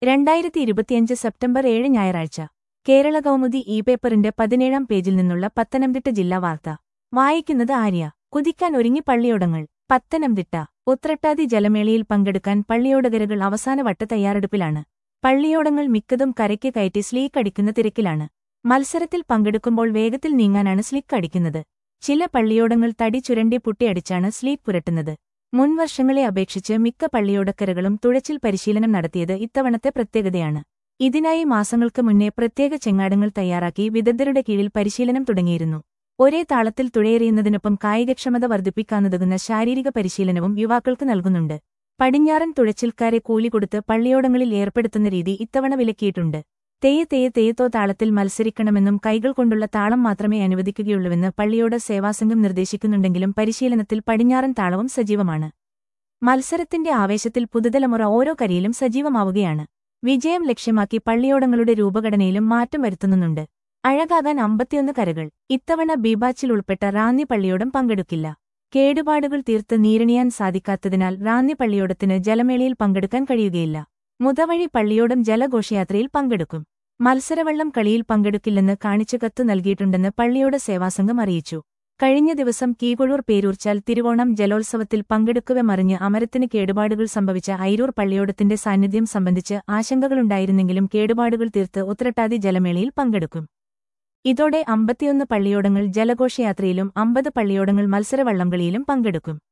രണ്ടായിരത്തി ഇരുപത്തിയഞ്ച് സെപ്റ്റംബർ ഏഴ് ഞായറാഴ്ച കേരള കൗമുദി ഇ പേപ്പറിന്റെ പതിനേഴാം പേജിൽ നിന്നുള്ള പത്തനംതിട്ട ജില്ലാ വാർത്ത വായിക്കുന്നത് ആര്യ കുതിക്കാൻ ഒരുങ്ങി പള്ളിയോടങ്ങൾ പത്തനംതിട്ട ഉത്രട്ടാതി ജലമേളയിൽ പങ്കെടുക്കാൻ പള്ളിയോടകരകൾ അവസാനവട്ട തയ്യാറെടുപ്പിലാണ് പള്ളിയോടങ്ങൾ മിക്കതും കരയ്ക്ക് കയറ്റി സ്ലീക്ക് അടിക്കുന്ന തിരക്കിലാണ് മത്സരത്തിൽ പങ്കെടുക്കുമ്പോൾ വേഗത്തിൽ നീങ്ങാനാണ് സ്ലിക്ക് അടിക്കുന്നത് ചില പള്ളിയോടങ്ങൾ തടി ചുരണ്ടി പുട്ടിയടിച്ചാണ് സ്ലീക്ക് പുരട്ടുന്നത് മുൻവർഷങ്ങളെ അപേക്ഷിച്ച് മിക്ക പള്ളിയോടക്കരകളും തുഴച്ചിൽ പരിശീലനം നടത്തിയത് ഇത്തവണത്തെ പ്രത്യേകതയാണ് ഇതിനായി മാസങ്ങൾക്ക് മുന്നേ പ്രത്യേക ചെങ്ങാടങ്ങൾ തയ്യാറാക്കി വിദഗ്ധരുടെ കീഴിൽ പരിശീലനം തുടങ്ങിയിരുന്നു ഒരേ താളത്തിൽ തുഴയെറിയുന്നതിനൊപ്പം കായികക്ഷമത വർദ്ധിപ്പിക്കാനുതകുന്ന ശാരീരിക പരിശീലനവും യുവാക്കൾക്ക് നൽകുന്നുണ്ട് പടിഞ്ഞാറൻ തുഴച്ചിൽക്കാരെ കൂലി കൊടുത്ത് പള്ളിയോടങ്ങളിൽ ഏർപ്പെടുത്തുന്ന രീതി ഇത്തവണ വിലക്കിയിട്ടുണ്ട് തെയ്യ തെയ്യ തെയ്യത്തോ താളത്തിൽ മത്സരിക്കണമെന്നും കൈകൾ കൊണ്ടുള്ള താളം മാത്രമേ അനുവദിക്കുകയുള്ളൂവെന്ന് പള്ളിയോട് സേവാസംഘം നിർദ്ദേശിക്കുന്നുണ്ടെങ്കിലും പരിശീലനത്തിൽ പടിഞ്ഞാറൻ താളവും സജീവമാണ് മത്സരത്തിന്റെ ആവേശത്തിൽ പുതുതലമുറ ഓരോ കരിയിലും സജീവമാവുകയാണ് വിജയം ലക്ഷ്യമാക്കി പള്ളിയോടങ്ങളുടെ രൂപഘടനയിലും മാറ്റം വരുത്തുന്നുണ്ട് അഴകാകാൻ അമ്പത്തിയൊന്ന് കരകൾ ഇത്തവണ ബീബാച്ചിൽ ഉൾപ്പെട്ട റാന്നി പള്ളിയോടം പങ്കെടുക്കില്ല കേടുപാടുകൾ തീർത്ത് നീരണിയാൻ സാധിക്കാത്തതിനാൽ റാന്നി പള്ളിയോടത്തിന് ജലമേളയിൽ പങ്കെടുക്കാൻ കഴിയുകയില്ല മുതവഴി പള്ളിയോടം ജലഘോഷയാത്രയിൽ പങ്കെടുക്കും മത്സരവള്ളം കളിയിൽ പങ്കെടുക്കില്ലെന്ന് കാണിച്ചു കത്ത് നൽകിയിട്ടുണ്ടെന്ന് പള്ളിയോട് സേവാസംഘം അറിയിച്ചു കഴിഞ്ഞ ദിവസം കീകൊഴൂർ പേരൂർച്ചാൽ തിരുവോണം ജലോത്സവത്തിൽ പങ്കെടുക്കവെ മറിഞ്ഞ് അമരത്തിന് കേടുപാടുകൾ സംഭവിച്ച ഐരൂർ പള്ളിയോടത്തിന്റെ സാന്നിധ്യം സംബന്ധിച്ച് ആശങ്കകളുണ്ടായിരുന്നെങ്കിലും കേടുപാടുകൾ തീർത്ത് ഉത്രട്ടാതി ജലമേളയിൽ പങ്കെടുക്കും ഇതോടെ അമ്പത്തിയൊന്ന് പള്ളിയോടങ്ങൾ ജലഘോഷയാത്രയിലും അമ്പത് പള്ളിയോടങ്ങൾ മത്സരവള്ളംകളിയിലും പങ്കെടുക്കും